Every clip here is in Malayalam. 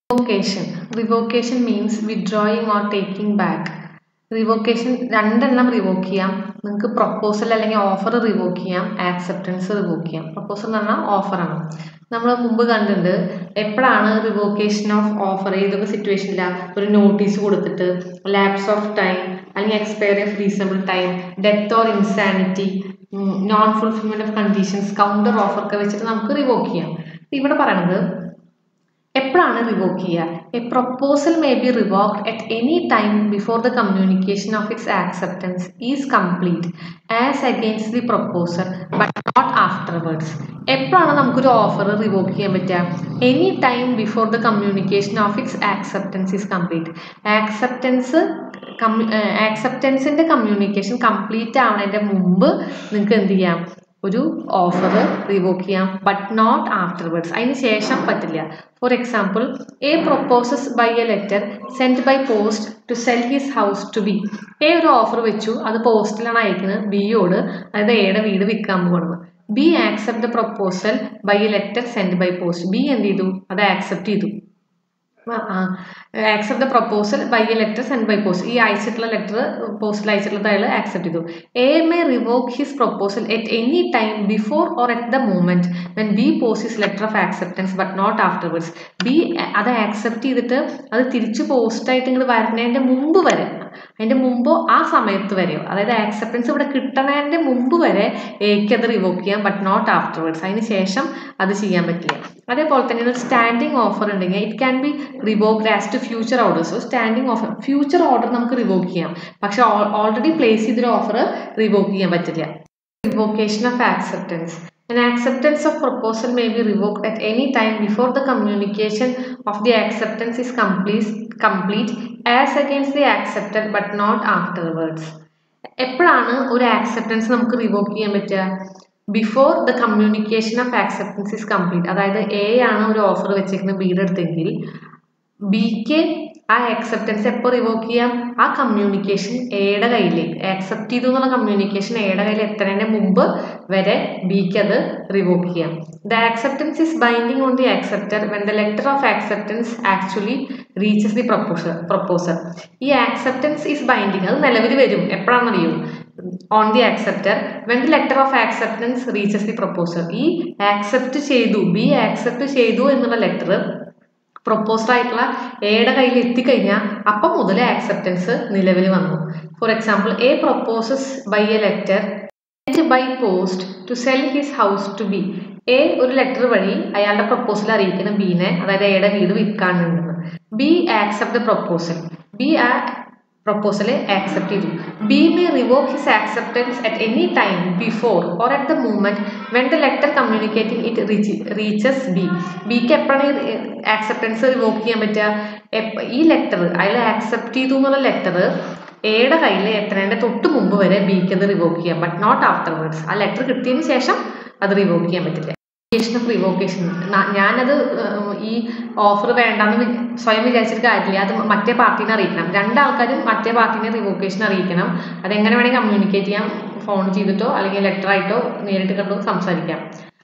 Revocation revocation means withdrawing or taking back revocation രണ്ടെണ്ണം റിവോക്ക് ചെയ്യാം നിങ്ങൾക്ക് പ്രൊപ്പോസൽ അല്ലെങ്കിൽ ഓഫർ റിവോക്ക് ചെയ്യാം ആക്സെപ്റ്റൻസ് റിവോക്ക് ചെയ്യാം പ്രൊപ്പോസൽ എന്ന് പറഞ്ഞാൽ ഓഫറാണ് നമ്മൾ മുമ്പ് കണ്ടിട്ടുണ്ട് എപ്പോഴാണ് റിവോക്കേഷൻ ഓഫ് ഓഫർ ഏതൊക്കെ സിറ്റുവേഷനിലാണ് ഒരു നോട്ടീസ് കൊടുത്തിട്ട് ലാപ്സ് ഓഫ് ടൈം അല്ലെങ്കിൽ expiry of reasonable time death or insanity non fulfilment of conditions counter offer ഒക്കെ വെച്ചിട്ട് നമുക്ക് റിവോക്ക് ചെയ്യാം ഇവിടെ പറയണത് എപ്പോഴാണ് റിവോക്ക് ചെയ്യുക a proposal may be revoked at any time before the communication of its acceptance is complete as against the proposal but not afterwards എപ്പോഴാണ് നമുക്കൊരു ഓഫർ റിവോക്ക് ചെയ്യാൻ പറ്റുക any time before the communication of its acceptance is complete acceptance ആക്സെപ്റ്റൻസിൻ്റെ കമ്മ്യൂണിക്കേഷൻ കംപ്ലീറ്റ് ആവുന്നതിൻ്റെ മുമ്പ് നിങ്ങൾക്ക് എന്ത് ചെയ്യാം ഒരു ഓഫർ റിവോക്ക് ചെയ്യാം ബട്ട് നോട്ട് ആഫ്റ്റർവേർഡ്സ് അതിന് ശേഷം പറ്റില്ല for example A proposes by a letter send by post to sell his house to B A ഒരു ഓഫർ വെച്ചു അത് പോസ്റ്റിലാണ് അയക്കുന്നത് ബിയോട് അതായത് എയുടെ വീട് വിൽക്കാൻ പോകുന്നത് B accept the proposal by a letter send by post B എന്ത് ചെയ്തു അത് ആക്സെപ്റ്റ് ചെയ്തു accept the proposal by a letter send by post ഈ അയച്ചിട്ടുള്ള ലെറ്റർ പോസ്റ്റിൽ അയച്ചിട്ടുള്ളത് അയാൾ ആക്സെപ്റ്റ് ചെയ്തു A may revoke his proposal at any time before or at the moment when B post his letter of acceptance but not afterwards B അത് ആക്സെപ്റ്റ് ചെയ്തിട്ട് അത് തിരിച്ച് പോസ്റ്റായിട്ട് ഇങ്ങോട്ട് വരുന്നതിൻ്റെ മുമ്പ് വരെ അതിൻ്റെ മുമ്പോ ആ സമയത്ത് വരെയോ അതായത് ആക്സെപ്റ്റൻസ് ഇവിടെ കിട്ടണതിൻ്റെ മുമ്പ് വരെ എക്ക് അത് റിവോക്ക് ചെയ്യാം ബട്ട് നോട്ട് ആഫ്റ്റർവേർഡ്സ് അതിന് ശേഷം അത് ചെയ്യാൻ പറ്റില്ല അതേപോലെ തന്നെ ഒരു സ്റ്റാൻഡിങ് ഓഫർ ഉണ്ടെങ്കിൽ it can be revoked as to future orders standing offer future order നമുക്ക് റിവോക്ക് ചെയ്യാം പക്ഷെ ഓൾറെഡി പ്ലേസ് ചെയ്തൊരു ഓഫർ റിവോക്ക് ചെയ്യാൻ പറ്റില്ല revocation of acceptance An acceptance of proposal may be revoked at any time before the communication of the acceptance is complete, complete as against the accepted but not afterwards. എപ്പോഴാണ് ഒരു ആക്സെപ്റ്റൻസ് നമുക്ക് റിവോക്ക് ചെയ്യാൻ പറ്റുക before the communication of acceptance is complete അതായത് എ ആണ് ഒരു ഓഫർ വെച്ചേക്കുന്നത് ബിയുടെ അടുത്തെങ്കിൽ ബിക്ക് ആ ആക്സെപ്റ്റൻസ് എപ്പോൾ റിവോക്ക് ചെയ്യാം ആ കമ്മ്യൂണിക്കേഷൻ എയുടെ കയ്യിലേക്ക് ആക്സെപ്റ്റ് ചെയ്തു എന്നുള്ള കമ്മ്യൂണിക്കേഷൻ എയുടെ കയ്യിൽ എത്തുന്നതിന് മുമ്പ് വരെ ബിക്ക് അത് റിവോക്ക് ചെയ്യാം the acceptance is binding on the acceptor when the letter of acceptance actually reaches the proposal proposal ഈ ആക്സെപ്റ്റൻസ് ഈസ് ബൈൻഡിങ് അത് നിലവിൽ വരും എപ്പോഴാണെന്നറിയും on the acceptor when the letter of acceptance reaches the proposal ഈ ആക്സെപ്റ്റ് ചെയ്തു ബി ആക്സെപ്റ്റ് ചെയ്തു എന്നുള്ള ലെറ്റർ പ്രൊപ്പോസർ ആയിട്ടുള്ള എയുടെ കയ്യിൽ എത്തിക്കഴിഞ്ഞാൽ അപ്പം മുതൽ ആക്സെപ്റ്റൻസ് നിലവിൽ വന്നു for example A proposes by a letter by post to sell his house to B A ഒരു ലെറ്റർ വഴി അയാളുടെ പ്രൊപ്പോസൽ അറിയിക്കണം ബീനെ അതായത് എയുടെ വീട് വിൽക്കാനുണ്ടെന്ന് B accept the proposal B ആ പ്രൊപ്പോസൽ ആക്സെപ്റ്റ് ചെയ്തു B may revoke his acceptance at any time before or at the moment when the letter communicating it reach reaches B ബിക്ക് എപ്പോഴാണ് ആക്സെപ്റ്റൻസ് റിവോക്ക് ചെയ്യാൻ പറ്റുക ഈ ലെറ്റർ അയാൾ ആക്സെപ്റ്റ് ചെയ്തു എന്നുള്ള ലെറ്റർ എയുടെ കയ്യിൽ എത്തുന്നതിൻ്റെ തൊട്ട് മുമ്പ് വരെ ബിക്ക് അത് റിവോക്ക് ചെയ്യാം ബട്ട് നോട്ട് ആഫ്റ്റർവേർഡ്സ് ആ ലെറ്റർ കിട്ടിയതിന് ശേഷം അത് റിവോക്ക് ചെയ്യാൻ പറ്റില്ല റിവോക്കേഷൻ ഓഫ് റിവോക്കേഷൻ ഞാനത് ഈ ഓഫർ വേണ്ടെന്ന് സ്വയം വിചാരിച്ചിട്ട് കാര്യമില്ല അത് മറ്റേ പാർട്ടീനെ അറിയിക്കണം രണ്ടാൾക്കാരും മറ്റേ പാർട്ടീനെ റിവോക്കേഷൻ അറിയിക്കണം അതെങ്ങനെ വേണമെങ്കിൽ കമ്മ്യൂണിക്കേറ്റ് ചെയ്യാം ഫോൺ ചെയ്തിട്ടോ അല്ലെങ്കിൽ ലെറ്റർ ആയിട്ടോ നേരിട്ട് കണ്ടോ സംസാരിക്കാം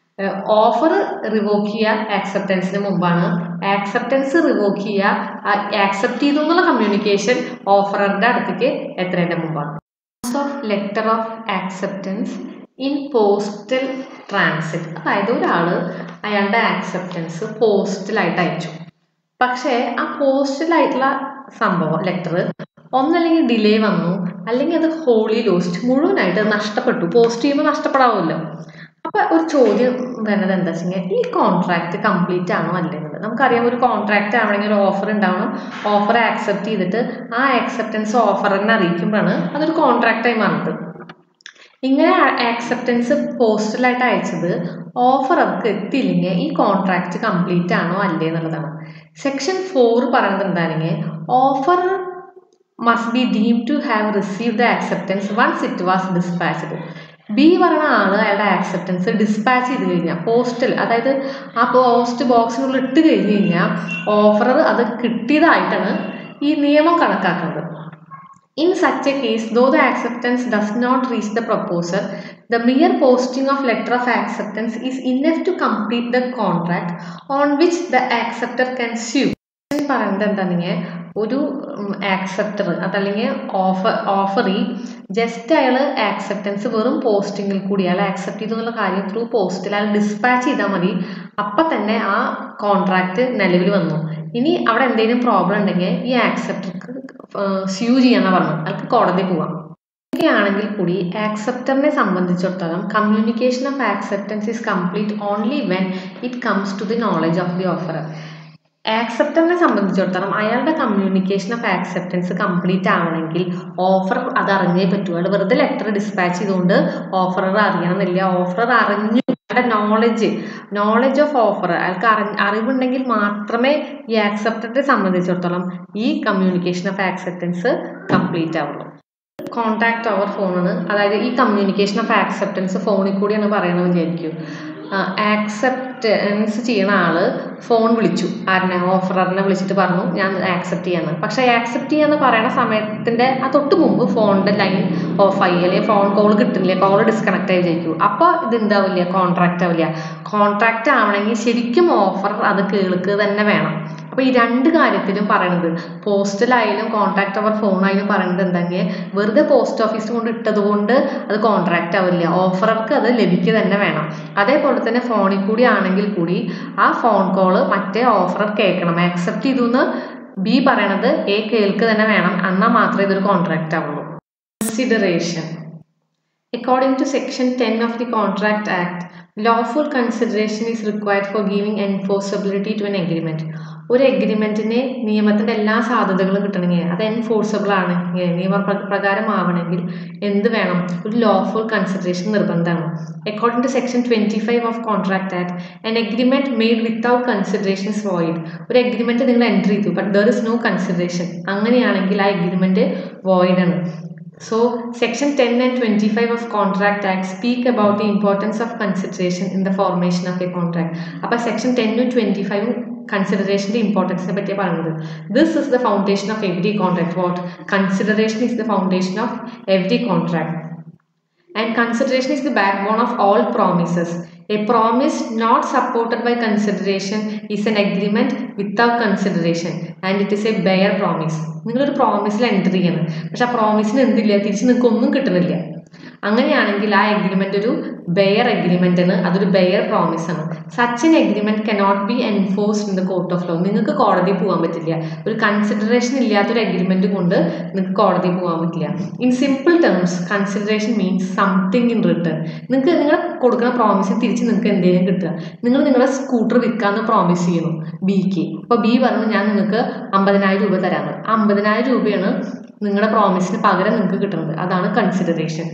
ഓഫർ റിവോക്ക് ചെയ്യുക ആക്സെപ്റ്റൻസിന് മുമ്പാണ് ആക്സെപ്റ്റൻസ് റിവോക്ക് ചെയ്യുക ആക്സെപ്റ്റ് ചെയ്തു എന്നുള്ള കമ്മ്യൂണിക്കേഷൻ ഓഫറിൻ്റെ അടുത്തേക്ക് എത്തുന്നതിൻ്റെ മുമ്പാണ് of letter of acceptance in postal transit അതായത് ഒരാൾ അയാളുടെ ആക്സെപ്റ്റൻസ് പോസ്റ്റലായിട്ട് അയച്ചു പക്ഷേ ആ പോസ്റ്റലായിട്ടുള്ള സംഭവം ലെറ്റർ ഒന്നല്ലെങ്കിൽ ഡിലേ വന്നു അല്ലെങ്കിൽ അത് ഹോളി ലോസ്റ്റ് മുഴുവനായിട്ട് നഷ്ടപ്പെട്ടു പോസ്റ്റ് ചെയ്യുമ്പോൾ നഷ്ടപ്പെടാമല്ലോ അപ്പൊ ഒരു ചോദ്യം വരുന്നത് എന്താ വെച്ചാൽ ഈ കോൺട്രാക്ട് കംപ്ലീറ്റ് ആണോ അല്ലെന്നുള്ളത് നമുക്കറിയാം ഒരു കോൺട്രാക്ട് ആവണമെങ്കിൽ ഒരു ഓഫർ ഉണ്ടാവണം ഓഫർ ആക്സെപ്റ്റ് ചെയ്തിട്ട് ആ ആക്സെപ്റ്റൻസ് ഓഫറിനെ അറിയിക്കുമ്പോഴാണ് അതൊരു കോൺട്രാക്റ്റായി മാറുന്നത് ഇങ്ങനെ ആക്സെപ്റ്റൻസ് പോസ്റ്റലായിട്ട് അയച്ചത് ഓഫർ അവർക്ക് എത്തിയില്ലെങ്കിൽ ഈ കോൺട്രാക്ട് കംപ്ലീറ്റ് ആണോ അല്ലേ എന്നുള്ളതാണ് സെക്ഷൻ ഫോർ പറയുന്നത് എന്താണെങ്കിൽ offer must be deem to have receive the acceptance once it was dispatched B പറയുന്ന ആള് അയാളുടെ ആക്സെപ്റ്റൻസ് ഡിസ്പാച്ച് ചെയ്ത് കഴിഞ്ഞാൽ പോസ്റ്റൽ അതായത് ആ പോസ്റ്റ് ബോക്സിനുള്ളിൽ ഇട്ട് കഴിഞ്ഞ് കഴിഞ്ഞാൽ ഓഫറർ അത് കിട്ടിയതായിട്ടാണ് ഈ നിയമം കണക്കാക്കുന്നത് In such a case, though the acceptance does not reach the proposer, the mere posting of letter of acceptance is enough to complete the contract on which the acceptor can sue. പറയുന്നത് എന്താണെങ്കിൽ ഒരു ആക്സെപ്റ്റർ അതല്ലെങ്കിൽ ഓഫർ ഓഫറി ജസ്റ്റ് അയാൾ ആക്സെപ്റ്റൻസ് വെറും പോസ്റ്റിങ്ങിൽ കൂടി അയാൾ ആക്സെപ്റ്റ് ചെയ്തു എന്നുള്ള കാര്യം ത്രൂ പോസ്റ്റിൽ അയാൾ ഡിസ്പാച്ച് ചെയ്താൽ മതി അപ്പം തന്നെ ആ കോൺട്രാക്റ്റ് നിലവിൽ വന്നു ഇനി അവിടെ എന്തെങ്കിലും പ്രോബ്ലം ഉണ്ടെങ്കിൽ ഈ ആക്സെപ്റ്റർക്ക് സ്യൂ ചെയ്യാന്നാ പറഞ്ഞു അയാൾക്ക് കോടതി പോവാം ആണെങ്കിൽ കൂടി ആക്സെപ്റ്ററിനെ സംബന്ധിച്ചിടത്തോളം communication of acceptance is complete only when it comes to the knowledge of the offer ആക്സെപ്റ്ററിനെ സംബന്ധിച്ചിടത്തോളം അയാളുടെ കമ്മ്യൂണിക്കേഷൻ ഓഫ് ആക്സെപ്റ്റൻസ് കംപ്ലീറ്റ് ആവണമെങ്കിൽ ഓഫർ അത് അറിഞ്ഞേ പറ്റൂ അയാൾ വെറുതെ ലെറ്റർ ഡിസ്പാച്ച് ചെയ്തുകൊണ്ട് ഓഫറർ അറിയണമെന്നില്ല ഓഫറർ അറിഞ്ഞു അയാളുടെ നോളജ് നോളജ് ഓഫ് ഓഫർ അയാൾക്ക് അറി അറിവുണ്ടെങ്കിൽ മാത്രമേ ഈ ആക്സെപ്റ്ററിനെ സംബന്ധിച്ചിടത്തോളം ഈ കമ്മ്യൂണിക്കേഷൻ ഓഫ് ആക്സെപ്റ്റൻസ് കംപ്ലീറ്റ് ആവുള്ളൂ കോണ്ടാക്ട് ഓവർ ഫോണാണ് അതായത് ഈ കമ്മ്യൂണിക്കേഷൻ ഓഫ് ആക്സെപ്റ്റൻസ് ഫോണിൽ കൂടിയാണ് പറയണമെന്ന് വിചാരിക്കൂ ആക്സെപ്റ്റൻസ് ചെയ്യണ ആള് ഫോൺ വിളിച്ചു ആരനെ ഓഫററിനെ വിളിച്ചിട്ട് പറഞ്ഞു ഞാൻ ആക്സെപ്റ്റ് ചെയ്യാന്ന് പക്ഷെ ആക്സെപ്റ്റ് ചെയ്യാന്ന് പറയുന്ന സമയത്തിന്റെ ആ തൊട്ട് മുമ്പ് ഫോണിന്റെ ലൈൻ ഓഫായി അല്ലെങ്കിൽ ഫോൺ കോൾ കിട്ടുന്നില്ല കോൾ ഡിസ്കണക്ട് ആയി വിചാരിക്കും അപ്പോൾ ഇത് എന്താവില്ല കോൺട്രാക്റ്റ് ആവില്ല കോൺട്രാക്റ്റ് ആവണമെങ്കിൽ ശരിക്കും ഓഫർ അത് കേൾക്ക് തന്നെ വേണം അപ്പൊ ഈ രണ്ട് കാര്യത്തിലും പറയണത് പോസ്റ്റലായാലും കോൺട്രാക്ട് അവർ ഫോണായാലും പറയുന്നത് എന്താണെങ്കിൽ വെറുതെ പോസ്റ്റ് ഓഫീസ് കൊണ്ട് ഇട്ടത് കൊണ്ട് അത് കോൺട്രാക്റ്റ് ആവില്ല ഓഫറർക്ക് അത് ലഭിക്കുക തന്നെ വേണം അതേപോലെ തന്നെ ഫോണിൽ കൂടി ആണെങ്കിൽ കൂടി ആ ഫോൺ കോള് മറ്റേ ഓഫറർ കേൾക്കണം ആക്സെപ്റ്റ് ചെയ്തു എന്ന് ബി പറയണത് എ കേൾക്ക് തന്നെ വേണം എന്നാൽ മാത്രമേ ഇതൊരു കോൺട്രാക്റ്റ് ആവുള്ളൂ consideration According to Section 10 of the Contract Act, lawful consideration is required for giving enforceability to an agreement. ഒരു എഗ്രിമെന്റിന് നിയമത്തിന്റെ എല്ലാ സാധ്യതകളും കിട്ടണമെങ്കിൽ അത് എൻഫോഴ്സബിൾ ആണെങ്കിൽ നിയമപ്രകാരം ആവണമെങ്കിൽ എന്ത് വേണം ഒരു ലോഫുൾ കൺസിഡറേഷൻ നിർബന്ധമാണ് according to section twenty five of contract act an agreement made without consideration is void ഒരു എഗ്രിമെന്റ് നിങ്ങൾ എൻട്രി ചെയ്തു but there is no consideration അങ്ങനെയാണെങ്കിൽ ആ എഗ്രിമെന്റ് വോയിഡ് ആണ് So, Section 10 and 25 of Contract Act speak about the importance of consideration in the formation of a contract. അപ്പോൾ സെക്ഷൻ ടെന്നും ട്വൻറ്റി ഫൈവും കൺസിഡറേഷൻ്റെ ഇമ്പോർട്ടൻസിനെ പറ്റിയാണ് പറയുന്നത് this is the foundation of every contract what consideration is the foundation of every contract and consideration is the backbone of all promises. A promise not supported by consideration is an agreement without consideration and it is a bare promise. നിങ്ങളൊരു പ്രോമിസിൽ എൻട്രി ചെയ്യണം പക്ഷെ ആ പ്രോമിസിന് എന്തില്ല തിരിച്ച് നിങ്ങൾക്ക് ഒന്നും കിട്ടുന്നില്ല അങ്ങനെയാണെങ്കിൽ ആ എഗ്രിമെന്റ് ഒരു ബെയർ എഗ്രിമെന്റ് ആണ് അതൊരു ബെയർ പ്രോമിസ് ആണ് such an agreement cannot be enforced in the court of law നിങ്ങൾക്ക് കോടതി പോകാൻ പറ്റില്ല ഒരു കൺസിഡറേഷൻ ഇല്ലാത്തൊരു എഗ്രിമെന്റ് കൊണ്ട് നിങ്ങൾക്ക് കോടതി പോകാൻ പറ്റില്ല in simple terms consideration means something in return നിങ്ങൾക്ക് നിങ്ങൾ കൊടുക്കുന്ന പ്രോമിസിന് തിരിച്ച് നിങ്ങൾക്ക് എന്തെങ്കിലും കിട്ടുക നിങ്ങൾ നിങ്ങളുടെ സ്കൂട്ടർ വിൽക്കാന്ന് പ്രോമിസ് ചെയ്യുന്നു ബിക്ക് അപ്പോൾ ബി പറഞ്ഞു ഞാൻ നിങ്ങൾക്ക് അമ്പതിനായിരം രൂപ തരാമെന്ന് ആ അമ്പതിനായിരം രൂപയാണ് നിങ്ങളുടെ പ്രോമിസിന് പകരം നിങ്ങൾക്ക് കിട്ടുന്നത് അതാണ് consideration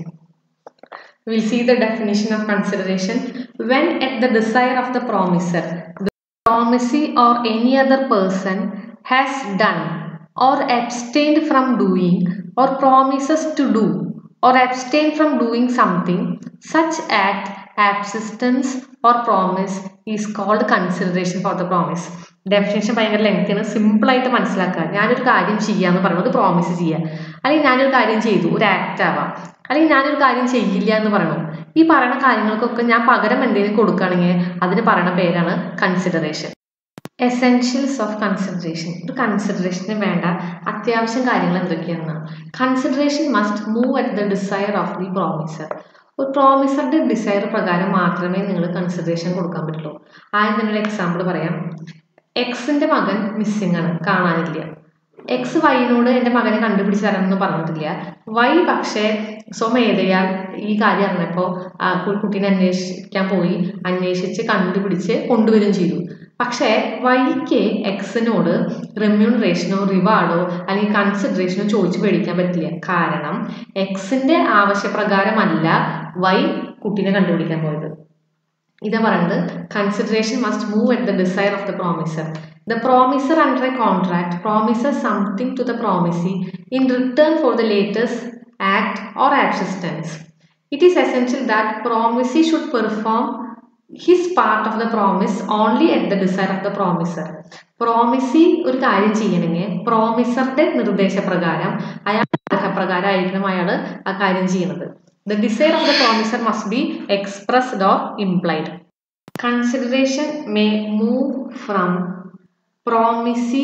we'll see the definition of consideration when at the desire of the promiser the promisee or any other person has done or abstained from doing or promises to do or abstain from doing something such act absistence or promise is called consideration for the promise definition ഭയങ്കര ലെങ്തിയാണ് സിമ്പിൾ ആയിട്ട് മനസ്സിലാക്കുക ഞാനൊരു കാര്യം ചെയ്യാന്ന് പറയുന്നത് പ്രോമിസ് ചെയ്യുക അല്ലെങ്കിൽ ഞാനൊരു കാര്യം ചെയ്തു ഒരു ആക്ട് ആവാം അല്ലെങ്കിൽ ഞാനൊരു കാര്യം ചെയ്യില്ല എന്ന് പറയണു ഈ പറയുന്ന കാര്യങ്ങൾക്കൊക്കെ ഞാൻ പകരം എന്തെങ്കിലും കൊടുക്കുകയാണെങ്കിൽ അതിന് പറയുന്ന പേരാണ് കൺസിഡറേഷൻ എസെൻഷ്യൽസ് ഓഫ് കൺസിഡറേഷൻ ഒരു കൺസിഡറേഷന് വേണ്ട അത്യാവശ്യം കാര്യങ്ങൾ എന്തൊക്കെയാണ് consideration must move at the desire of the promisor ഒരു പ്രോമിസറുടെ ഡിസയർ പ്രകാരം മാത്രമേ നിങ്ങൾ കൺസിഡറേഷൻ കൊടുക്കാൻ പറ്റുള്ളൂ ആദ്യം തന്നെ ഒരു എക്സാമ്പിൾ പറയാം എക്സിന്റെ മകൻ മിസ്സിംഗ് ആണ് കാണാനില്ല എക്സ് വൈനോട് എൻ്റെ മകനെ കണ്ടുപിടിച്ച് തരാമെന്ന് പറഞ്ഞിട്ടില്ല വൈ പക്ഷേ സ്വമേധയാൽ ഈ കാര്യം അറിഞ്ഞപ്പോൾ ആ കുട്ടീനെ അന്വേഷിക്കാൻ പോയി അന്വേഷിച്ച് കണ്ടുപിടിച്ച് കൊണ്ടുവരികയും ചെയ്തു പക്ഷേ വൈക്ക് എക്സിനോട് റെമ്യൂണറേഷനോ റിവാർഡോ അല്ലെങ്കിൽ കൺസിഡറേഷനോ ചോദിച്ചു മേടിക്കാൻ പറ്റില്ല കാരണം എക്സിന്റെ ആവശ്യപ്രകാരമല്ല വൈ കുട്ടീനെ കണ്ടുപിടിക്കാൻ പോയത് ഇതാ പറയുന്നത് consideration must move at the desire of the promisor the promisor under a contract promises something to the promisee in return for the latest act or assistance it is essential that promisee should perform his part of the promise only at the desire of the promisor promisee ഒരു കാര്യം ചെയ്യണമെങ്കിൽ പ്രോമിസറുടെ നിർദ്ദേശപ്രകാരം അയാൾ ആഗ്രഹപ്രകാരം ആയിരിക്കണം അയാൾ ആ കാര്യം ചെയ്യുന്നത് the desire of the promisor must be expressed or implied consideration may move from promisee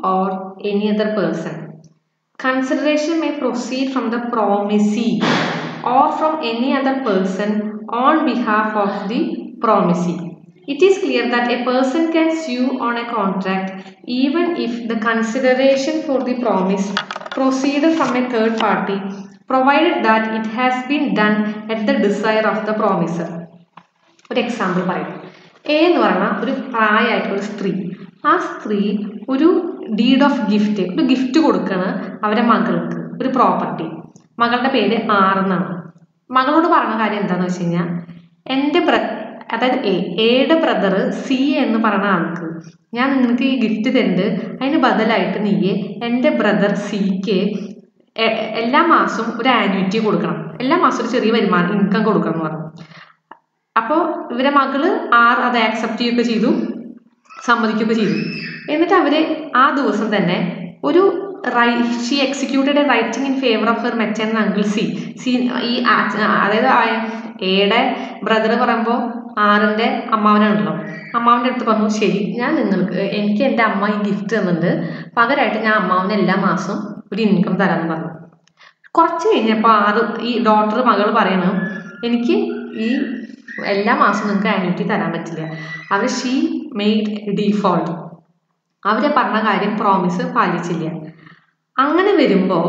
or any other person. Consideration may proceed from the promisee or from any other person on behalf of the promisee. It is clear that a person can sue on a contract even if the consideration for the promise proceeded from a third party, provided that it has been done at the desire of the promiser. ഒരു എക്സാമ്പിൾ പറയാം എ എന്ന് പറഞ്ഞ ഒരു പ്രായമായിട്ടുള്ള ഒരു സ്ത്രീ ആ സ്ത്രീ ഒരു ഡീഡ് ഓഫ് ഗിഫ്റ്റ് ഒരു ഗിഫ്റ്റ് കൊടുക്കുകയാണ് അവരുടെ മകൾക്ക് ഒരു പ്രോപ്പർട്ടി മകളുടെ പേര് ആർ എന്നാണ് മകളോട് പറഞ്ഞ കാര്യം എന്താണെന്ന് വെച്ച് കഴിഞ്ഞാൽ എൻ്റെ ബ്ര അതായത് എ എയുടെ ബ്രദർ സി എന്ന് പറഞ്ഞ ആൾക്ക് ഞാൻ നിനക്ക് ഈ ഗിഫ്റ്റ് തരുന്നുണ്ട് അതിന് ബദലായിട്ട് നീയെ എൻ്റെ ബ്രദർ സിക്ക് എല്ലാ മാസവും ഒരു ആനുവിറ്റി കൊടുക്കണം എല്ലാ മാസവും ഒരു ചെറിയ വരുമാനം ഇൻകം കൊടുക്കണം എന്ന് പറഞ്ഞു അപ്പോൾ ഇവരെ മകള് ആർ അത് ആക്സെപ്റ്റ് ചെയ്യുകയൊക്കെ ചെയ്തു സമ്മതിക്കുകയൊക്കെ ചെയ്തു എന്നിട്ട് അവര് ആ ദിവസം തന്നെ ഒരു റൈ she executed a writing in favour of her maternal uncle C C ഈ ആ- അതായത് ആ- എയുടെ ബ്രദർ പറയുമ്പോൾ ആറിൻ്റെ അമ്മാവനാണല്ലോ അമ്മാവൻ്റെ അടുത്ത് പറഞ്ഞു ശരി ഞാൻ നിങ്ങൾക്ക് എനിക്ക് എൻ്റെ അമ്മ ഈ ഗിഫ്റ്റ് തന്നിട്ടുണ്ട് പകരമായിട്ട് ഞാൻ അമ്മാവന് എല്ലാ മാസവും ഒരു ഇൻകം തരാമെന്ന് പറഞ്ഞു കുറച്ച് കഴിഞ്ഞപ്പോൾ ആറ് ഈ ഡോക്ടർ മകൾ പറയണു എനിക്ക് ഈ എല്ലാ മാസവും നിങ്ങൾക്ക് ആനുവിറ്റി തരാൻ പറ്റില്ല അവർ ഷീ മെയ്ഡ് ഡീഫോൾട്ട് അവരെ പറഞ്ഞ കാര്യം പ്രോമിസ് പാലിച്ചില്ല അങ്ങനെ വരുമ്പോൾ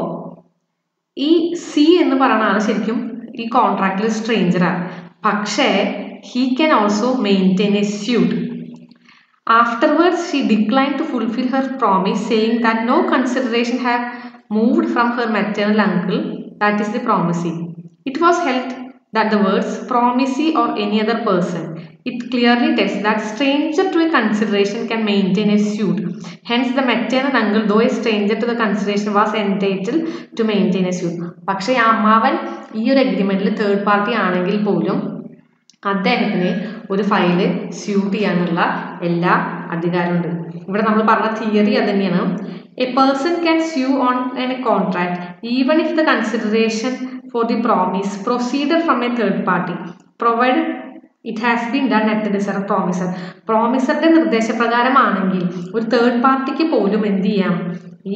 ഈ സി എന്ന് പറയുന്ന ആൾ ശരിക്കും ഈ കോൺട്രാക്റ്റിൽ സ്ട്രേഞ്ചറാണ് പക്ഷേ he can also maintain a suit Afterwards, she declined to fulfill her promise, saying that no consideration had moved from her maternal uncle, that is the promisee. It was held that the words promisee or any other person. It clearly tests that stranger to a consideration can maintain a suit. Hence, the maternal uncle, though a stranger to the consideration, was entitled to maintain a suit. പക്ഷേ ആ അമ്മാവൻ ഈ ഒരു എഗ്രിമെന്റിൽ തേർഡ് പാർട്ടി ആണെങ്കിൽ പോലും അദ്ദേഹത്തിന് ഒരു ഫയല് സ്യൂട്ട് ചെയ്യാനുള്ള എല്ലാ അധികാരമുണ്ട് ഇവിടെ നമ്മൾ പറഞ്ഞ തിയറി അത് തന്നെയാണ് a person can sue on an a contract even if the consideration for the promise proceeded from a third party provide it has been done at the desire promisor പ്രോമിസറിന്റെ നിർദ്ദേശപ്രകാരമാണെങ്കിൽ ഒരു തേർഡ് പാർട്ടിക്ക് പോലും എന്ത് ചെയ്യാം ഈ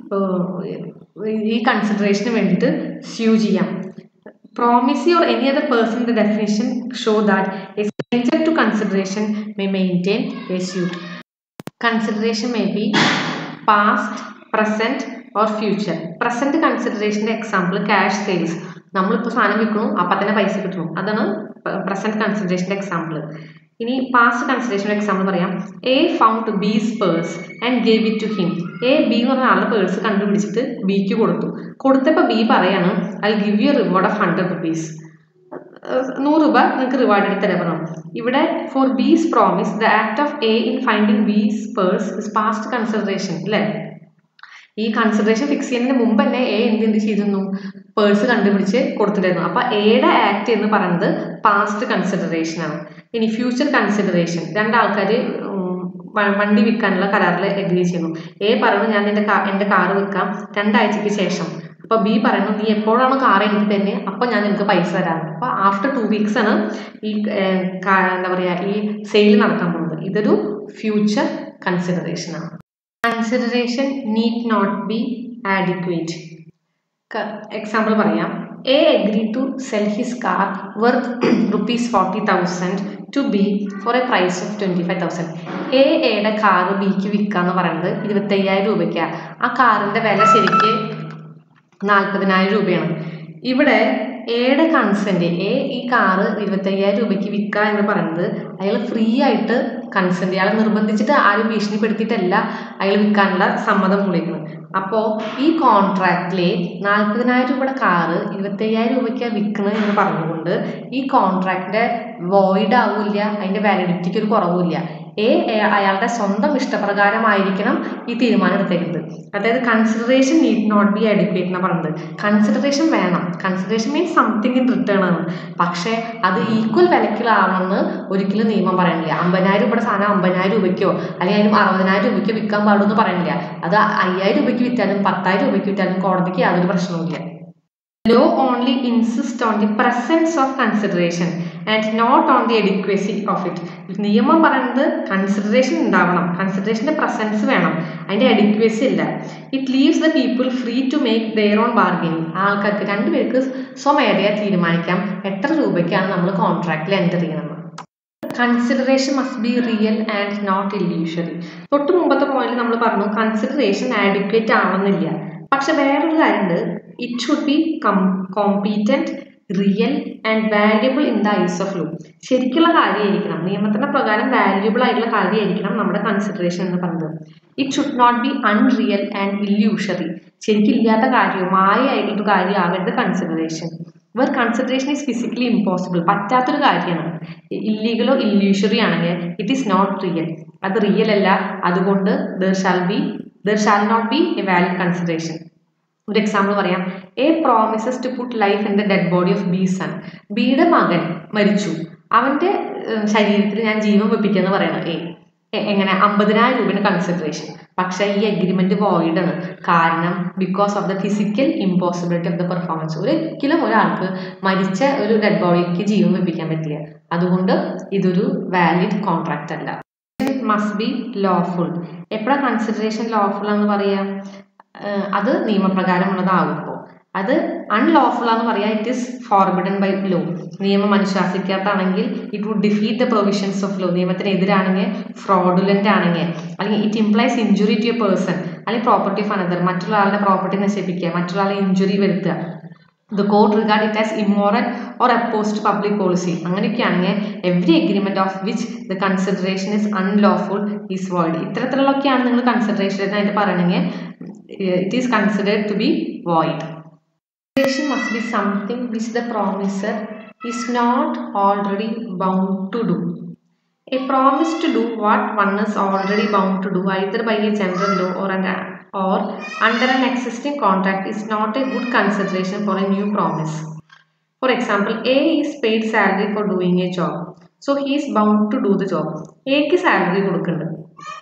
ഏർ, ഈ കൺസിഡറേഷന് വേണ്ടിയിട്ട് സ്യൂ ചെയ്യാം Promisee or any other person in the definition show that a stranger to consideration may maintain a suit. Consideration may be past, present or future. Present consideration example cash sales നമ്മളിപ്പോൾ സാധനം വിൽക്കണു അപ്പം തന്നെ പൈസ കിട്ടണം അതാണ് പ്രസന്റ് കൺസിഡറേഷൻ്റെ എക്സാമ്പിൾ ഇനി പാസ്റ്റ് കൺസിഡറേഷൻ എക്സാമ്പിൾ പറയാം A found B's purse and gave it to him A B എന്ന് പറഞ്ഞ ആളുടെ പേഴ്സ് കണ്ടുപിടിച്ചിട്ട് ബിക്ക് കൊടുത്തു കൊടുത്തപ്പോൾ ബി പറയാണ് I give you reward of hundred rupees നൂറ് രൂപ നിങ്ങൾക്ക് റിവാർഡ് എടുത്ത് തരണം ഇവിടെ for B's promise the act of A in finding B's purse is past consideration അല്ലേ ഈ കൺസിഡറേഷൻ ഫിക്സ് ചെയ്യുന്നതിന് മുമ്പ് തന്നെ എ എന്ത് എന്ത് ചെയ്തിരുന്നു പേഴ്സ് കണ്ടുപിടിച്ച് കൊടുത്തിട്ടായിരുന്നു അപ്പൊ എയുടെ ആക്ട് എന്ന് പറയുന്നത് പാസ്റ്റ് കൺസിഡറേഷൻ ആണ് ഇനി ഫ്യൂച്ചർ കൺസിഡറേഷൻ രണ്ടാൾക്കാർ വണ്ടി വിൽക്കാനുള്ള കരാറിൽ എഗ്രി ചെയ്യുന്നു എ പറയുന്നു ഞാൻ നിന്റെ കാ എൻ്റെ കാറ് വിൽക്കാം രണ്ടാഴ്ചയ്ക്ക് ശേഷം അപ്പൊ ബി പറയുന്നു നീ എപ്പോഴാണ് കാർ എനിക്ക് തന്നെ അപ്പൊ ഞാൻ നിനക്ക് പൈസ തരാം അപ്പൊ ആഫ്റ്റർ ടു വീക്സ് ആണ് ഈ ഏർ, കാ- എന്താ പറയാ ഈ സെയിൽ നടക്കാൻ പോകുന്നത് ഇതൊരു ഫ്യൂച്ചർ കൺസിഡറേഷൻ ആണ് consideration need not be adequate example പറയാം A agree to sell his car worth rupees forty thousand to B for a price of twenty five thousand A എയുടെ കാറ് ബിക്ക് വിൽക്കാന്ന് പറയുന്നത് ഇരുപത്തയ്യായിരം രൂപയ്ക്കാണ് ആ കാറിൻ്റെ വില ശരിക്ക് നാൽപ്പതിനായിരം രൂപയാണ് ഇവിടെ എയുടെ കൺസെന്റ് എ ഈ കാറ് ഇരുപത്തയ്യായിരം രൂപയ്ക്ക് വിൽക്കുക എന്ന് പറയുന്നത് അയാൾ ഫ്രീ ആയിട്ട് കൺസെന്റ് അയാളെ നിർബന്ധിച്ചിട്ട് ആരും ഭീഷണിപ്പെടുത്തിയിട്ടല്ല അയാൾ വിൽക്കാനുള്ള സമ്മതം മൂളിക്കുന്നത് അപ്പോൾ ഈ കോൺട്രാക്റ്റിലെ നാൽപ്പതിനായിരം രൂപയുടെ കാറ് ഇരുപത്തയ്യായിരം രൂപയ്ക്ക് വിൽക്കുന്നത് എന്ന് പറഞ്ഞുകൊണ്ട് ഈ കോൺട്രാക്റ്റിന്റെ വോയിഡ് ആവില്ല അതിന്റെ വാലിഡിറ്റിക്ക് ഒരു കുറവുമില്ല എ എ- അയാളുടെ സ്വന്തം ഇഷ്ടപ്രകാരമായിരിക്കണം ഈ തീരുമാനം എടുത്തേക്കുന്നത് അതായത് consideration need not be adequate എന്ന് പറയുന്നത് കൺസിഡറേഷൻ വേണം consideration means something in return ആണ് പക്ഷേ അത് ഈക്വൽ വിലക്കിലാവണമെന്ന് ഒരിക്കലും നിയമം പറയണില്ല അമ്പതിനായിരം രൂപയുടെ സാധനം അമ്പതിനായിരം രൂപയ്ക്കോ അല്ലെങ്കിൽ അതിന് അറുപതിനായിരം രൂപയ്ക്കോ വിൽക്കാൻ പാടുമെന്ന് പറയണില്ല അത് അയ്യായിരം രൂപയ്ക്ക് വിറ്റാലും പത്തായിരം രൂപയ്ക്ക് വിറ്റാലും കോടതിക്ക് യാതൊരു പ്രശ്നവുമില്ല law only insist on the presence of consideration and not on the adequacy of it നിയമം പറയുന്നത് കൺസിഡറേഷൻ ഉണ്ടാവണം കൺസിഡറേഷൻ്റെ പ്രസൻസ് വേണം അതിൻ്റെ എഡിക്വസി ഇല്ല it leaves the people free to make their own bargaining ആൾക്കാർക്ക് രണ്ടുപേർക്ക് സ്വമേധയാ തീരുമാനിക്കാം എത്ര രൂപയ്ക്കാണ് നമ്മൾ കോൺട്രാക്റ്റിൽ എൻ്റർ ചെയ്യണമെന്ന് consideration must be real and not illusory തൊട്ട് മുമ്പത്തെ പോയിന്റിൽ നമ്മൾ പറഞ്ഞു കൺസിഡറേഷൻ ആഡിക്വേറ്റ് ആവണമെന്നില്ല പക്ഷെ വേറൊരു കാര്യമുണ്ട് it should be come competent real and valuable in the eyes of law ശരിക്കുള്ള കാര്യമായിരിക്കണം നിയമത്തിന്റെ പ്രകാരം വാല്യുബിൾ ആയിട്ടുള്ള കാര്യമായിരിക്കണം നമ്മുടെ കൺസിഡറേഷൻ എന്ന് പറയുന്നത് it should not be unreal and illusory ശരിക്കില്ലാത്ത കാര്യവും മായയായിട്ടുള്ള കാര്യം ആവരുത് consideration where consideration is physically impossible പറ്റാത്തൊരു കാര്യമാണ് ഇല്ലീഗലോ ഇല്യൂഷറി ആണെങ്കിൽ ഇറ്റ് ഈസ് നോട്ട് റിയൽ അത് റിയൽ അല്ല അതുകൊണ്ട് there shall be there shall not be a valid consideration ഒരു എക്സാമ്പിൾ പറയാം A promises to put life in the dead body of B son ബിയുടെ മകൻ മരിച്ചു അവന്റെ ഏഹ്, ശരീരത്തിൽ ഞാൻ ജീവൻ വെപ്പിക്കാന്ന് പറയണം എ എ- എങ്ങനെ അമ്പതിനായിരം രൂപയുടെ കൺസിഡറേഷൻ പക്ഷേ ഈ അഗ്രിമെന്റ് വോയിഡ് ആണ് കാരണം because of the physical impossibility of the performance ഒരിക്കലും ഒരാൾക്ക് മരിച്ച ഒരു ഡെഡ് ബോഡിക്ക് ജീവൻ വെപ്പിക്കാൻ പറ്റില്ല അതുകൊണ്ട് ഇതൊരു വാലിഡ് കോൺട്രാക്റ്റ് അല്ല മസ്റ്റ് ബി ലോഫുൾ എപ്പോഴാണ് കൺസിഡറേഷൻ ലോഫുൾ എന്ന് പറയാ ഏഹ് അത് നിയമപ്രകാരമുള്ളതാകുമ്പോൾ അത് അൺലോഫുൾ എന്ന് പറയാം it is forbidden by law നിയമം അനുശാസിക്കാത്താണെങ്കിൽ it would defeat the provisions of law നിയമത്തിനെതിരാണെങ്കിൽ ഫ്രോഡുലന്റ് ആണെങ്കിൽ അല്ലെങ്കിൽ it implies injury to a person അല്ലെങ്കിൽ പ്രോപ്പർട്ടി ഓഫ് അനദർ മറ്റുള്ള ആളുടെ പ്രോപ്പർട്ടി നശിപ്പിക്കുക മറ്റുള്ള ആളെ ഇഞ്ചുറി വരുത്തുക the court regard it as immoral or opposed public policy അങ്ങനെയൊക്കെയാണെങ്കിൽ every agreement of which the consideration is unlawful is void ഇത്തരത്തിലുള്ളൊക്കെയാണ് നിങ്ങൾ കൺസിഡറേഷൻ ആയിട്ട് പറയണമെങ്കിൽ it is considered to be void Consideration must be something which the promiser is not already bound to do. A promise to do what one is already bound to do either by a general law or an or under an existing contract is not a good consideration for a new promise. For example, A is paid salary for doing a job. So he is bound to do the job. എക്ക് സാലറി കൊടുക്കുന്നുണ്ട്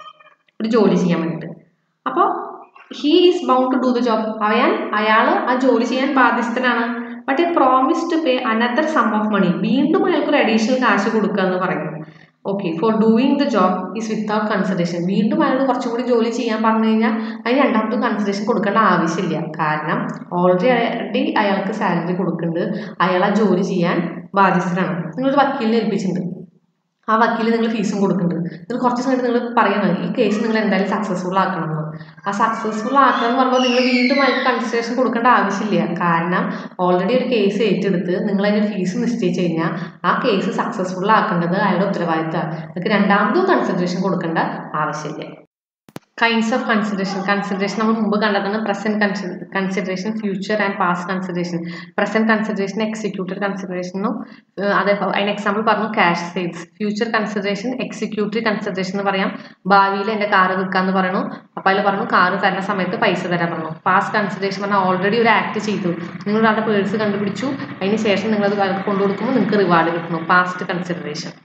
ഒരു ജോലി ചെയ്യാൻ വേണ്ടിയിട്ട് അപ്പോൾ he is bound to do the job അയാൾ അയാൾ ആ ജോലി ചെയ്യാൻ ബാധ്യസ്ഥനാണ് but a promise to pay another sum of money വീണ്ടും അയാൾക്ക് ഒരു അഡീഷണൽ കാശ് കൊടുക്കുക എന്ന് പറയുന്നു okay for doing the job is without consideration വീണ്ടും അയാൾ കുറച്ചും കൂടി ജോലി ചെയ്യാൻ പറഞ്ഞു കഴിഞ്ഞാൽ അതിന് രണ്ടാമത്തെ കൺസിഡറേഷൻ കൊടുക്കേണ്ട ആവശ്യമില്ല കാരണം ഓൾറെഡി അയാൾക്ക് സാലറി കൊടുക്കുന്നുണ്ട് അയാൾ ആ ജോലി ചെയ്യാൻ ബാധ്യസ്ഥനാണ് നിങ്ങളൊരു വക്കീലിനെ ഏൽപ്പിച്ചിട്ടുണ്ട് ആ വക്കീൽ നിങ്ങൾ ഫീസും കൊടുക്കുന്നുണ്ട് നിങ്ങൾ കുറച്ച് സമയത്ത് നിങ്ങൾ പറയണം ഈ കേസ് നിങ്ങൾ എന്തായാലും സക്സസ്ഫുൾ ആക്കണം എന്ന് ആ സക്സസ്ഫുൾ ആക്കണം എന്ന് പറയുമ്പോൾ നിങ്ങൾ വീണ്ടും അതിന് കൺസിഡറേഷൻ കൊടുക്കേണ്ട ആവശ്യമില്ല കാരണം ഓൾറെഡി ഒരു കേസ് ഏറ്റെടുത്ത് നിങ്ങൾ അതിന് ഫീസ് നിശ്ചയിച്ച് കഴിഞ്ഞാൽ ആ കേസ് സക്സസ്ഫുൾ ആക്കേണ്ടത് അയാളുടെ ഉത്തരവാദിത്തമാണ് നിങ്ങൾക്ക് രണ്ടാമതും കൺസിഡറേഷൻ കൊടുക്കേണ്ട ആവശ്യമില്ല കൈൻഡ്സ് ഓഫ് കൺസിഡറേഷൻ കൺസിഡറേഷൻ നമ്മൾ മുമ്പ് കണ്ടതാണ് present consideration future and past consideration present consideration executive കൺസിഡറേഷനും അതേ അതിന് എക്സാമ്പിൾ പറഞ്ഞു cash sales future consideration executive consideration എന്ന് പറയാം ഭാവിയിൽ എൻ്റെ കാറ് വിൽക്കാന്ന് പറയണു അപ്പോൾ അതിൽ പറഞ്ഞു കാറ് തരുന്ന സമയത്ത് പൈസ തരാൻ പറഞ്ഞു പാസ്റ്റ് കൺസിഡറേഷൻ പറഞ്ഞാൽ ഓൾറെഡി ഒരു ആക്ട് ചെയ്തു നിങ്ങൾ ഒരാളുടെ പേഴ്സ് കണ്ടുപിടിച്ചു അതിന് ശേഷം നിങ്ങളത് കൊണ്ടു കൊടുക്കുമ്പോൾ നിങ്ങൾക്ക് റിവാർഡ് കിട്ടുന്നു പാസ്റ്റ് കൺസിഡറേഷൻ